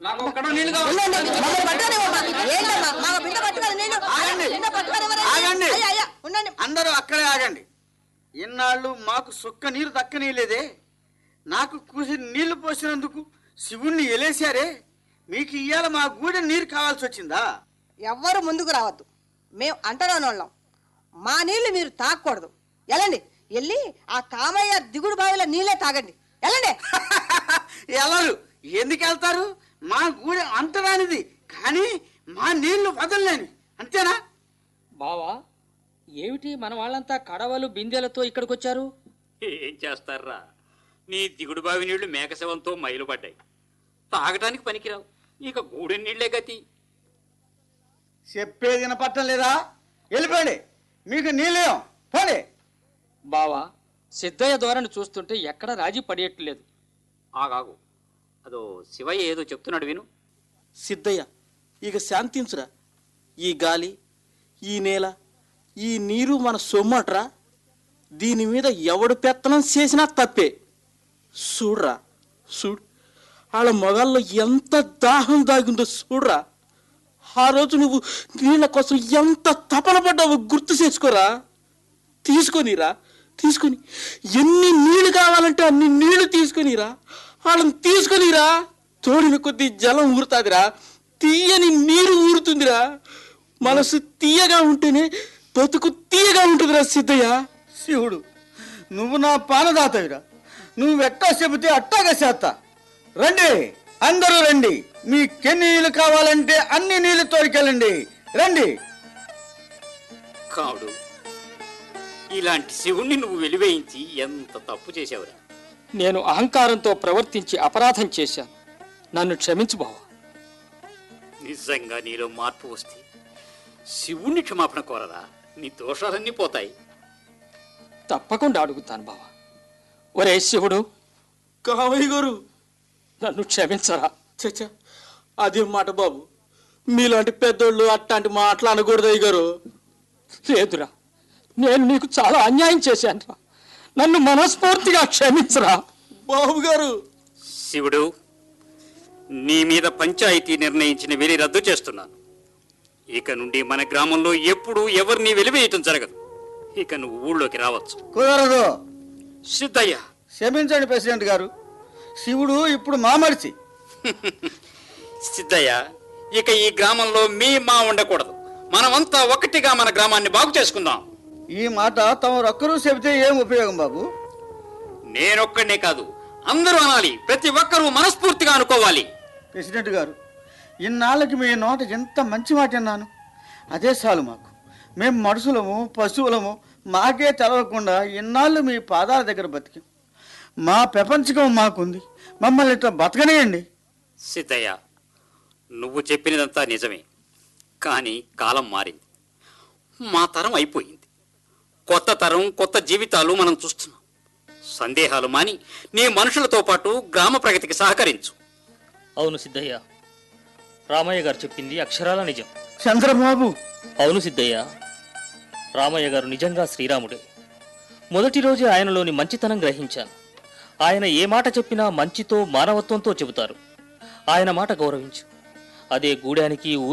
నాకు ఒక్కడో నీళ్లు కావాలి ఉండండి, మమ్మల్ని పట్టుకోనివ్వమ్మా. ఏంటమ్మా మా బిడ్డ పట్టుకోవాలి నీళ్ళు ఆగండి. బిడ్డ పట్టుకోనివ్వరా? ఆగండి. అయ్యా, అయ్యా, ఉండండి అందరూ అక్కడే ఆగండి ఇన్నాళ్ళు మాకు సుక్క నీరు దక్కనీయలేదే నాకు కూసి నీళ్లు పోసినందుకు శివుణ్ణి ఎలేశారే మీకు ఇయ్యాల మా గూడె నీరు కావాల్సి వచ్చిందా ఎవ్వరు ముందుకు రావద్దు మేము అంటరాని వాళ్ళం మా నీళ్లు మీరు తాగకూడదు వెళ్ళండి వెళ్ళి ఆ కామయ్య దిగుడు బావిలో నీళ్ళే తాగండి వెళ్ళండి ఎవరు ఎందుకు వెళ్తారు మా గూడె అంటరానిది కానీ మా నీళ్లు వదలలేని అంతేనా బావా ఏమిటి మన వాళ్ళంతా కడవలు బిందెలతో ఇక్కడికి వచ్చారు ఏం చేస్తారా నీ దిగుడు బావి నీళ్లు మేకశవంతో మైలు పడ్డాయి తాగటానికి పనికిరావు ఇక గూడెం నీళ్లే గతి చెప్పేది వినపట్టం లేదా వెళ్ళిపోండి మీకు నీళ్ళేం పోండి బావా సిద్ధయ్య ధోరణి చూస్తుంటే ఎక్కడ రాజీ పడేయట్లేదు ఆగాగు అదో శివయ్య ఏదో చెప్తున్నాడు విను సిద్ధయ్య ఇక శాంతించురా ఈ గాలి ఈ నేల ఈ నీరు మన సొమ్మట్రా దీని మీద ఎవడు పెత్తనం చేసినా తప్పే చూడ్రా చూడు వాళ్ళ మొగాల్లో ఎంత దాహం దాగిందో చూడ్రా ఆ రోజు నువ్వు నీళ్ళ కోసం ఎంత తపన పడ్డావో గుర్తు చేసుకోరా తీసుకొనిరా తీసుకొని ఎన్ని నీళ్లు కావాలంటే అన్ని నీళ్లు తీసుకొనిరా వాళ్ళని తీసుకొనిరా తోడిన కొద్దీ జలం ఊరుతాదిరా తీయని నీరు ఊరుతుందిరా మనసు తీయగా ఉంటేనే బతుకు తీయగా ఉంటుందిరా సిద్ధయ్య శివుడు నువ్వు నా పానదాతవిరా నువ్వెట్టా చెబితే అట్టాగా చేస్తా రండి అందరూ రండి మీకెన్ని నీళ్ళు కావాలంటే అన్ని నీళ్లు తోడుకెళ్ళండి రండి కావుడు ఇలాంటి శివుణ్ణి నువ్వు వెలివేయించి ఎంత తప్పు చేసావురా నేను అహంకారంతో ప్రవర్తించి అపరాధం చేశాను నన్ను క్షమించు బావా నిజంగా నీలో మార్పు వస్తే శివుణ్ణి క్షమాపణ కోరరా నీ దోషాలన్నీ పోతాయి తప్పకుండా అడుగుతాను బావా ఒరే శివుడు కావయ్య గారు నన్ను క్షమించరా చచ్చా అదే మాట బాబు మీలాంటి పెద్దోళ్ళు అట్లాంటి మాటలు అనకూడదు అయ్య గారు లేదురా నేను నీకు చాలా అన్యాయం చేశానురా నన్ను మనస్ఫూర్తిగా క్షమించరా బాబు గారు శివుడు నీ మీద పంచాయతీ నిర్ణయించిన వెలి రద్దు చేస్తున్నాను ఇక నుండి మన గ్రామంలో ఎప్పుడూ ఎవరిని వెలివేయటం జరగదు ఇక నువ్వు ఊళ్ళోకి రావచ్చు కుదరదు సిద్ధయ్య క్షమించండి ప్రెసిడెంట్ గారు శివుడు ఇప్పుడు మా మడిచి సిద్ధయ్య ఇక ఈ గ్రామంలో మీ మా ఉండకూడదు మనమంతా ఒకటిగా మన గ్రామాన్ని బాగు చేసుకుందాం ఈ మాట తమరొక్కరూ చెబితే ఏం ఉపయోగం బాబు నేనొక్కడే కాదు అందరూ అనాలి ప్రతి ఒక్కరూ మనస్ఫూర్తిగా అనుకోవాలి ప్రెసిడెంట్ గారు ఇన్నాళ్ళకి మీ నోట ఎంత మంచి మాట అన్నాను అదే చాలు మాకు మేము మనుషులము పశువులము మాకే తెలవకుండా ఇన్నాళ్ళు మీ పాదాల దగ్గర బతికాం మా ప్రపంచకం మాకుంది మమ్మల్ని ఇట్లా బతకనేయండి సిద్ధయ్య నువ్వు చెప్పినదంతా నిజమే కానీ కాలం మారింది మా తరం అయిపోయింది కొత్త తరం కొత్త జీవితాలు మనం చూస్తున్నాం సందేహాలు మాని నీ మనుషులతో పాటు గ్రామ ప్రగతికి సహకరించు అవును సిద్ధయ్య రామయ్య గారు చెప్పింది అక్షరాల నిజం చంద్రబాబు అవును సిద్ధయ్య రామయ్య గారు నిజంగా శ్రీరాముడే మొదటి రోజే ఆయనలోని మంచితనం గ్రహించాను ఆయన ఏ మాట చెప్పినా మంచితో మానవత్వంతో చెబుతారు ఆయన మాట గౌరవించు అదే గూడానికి ఊరి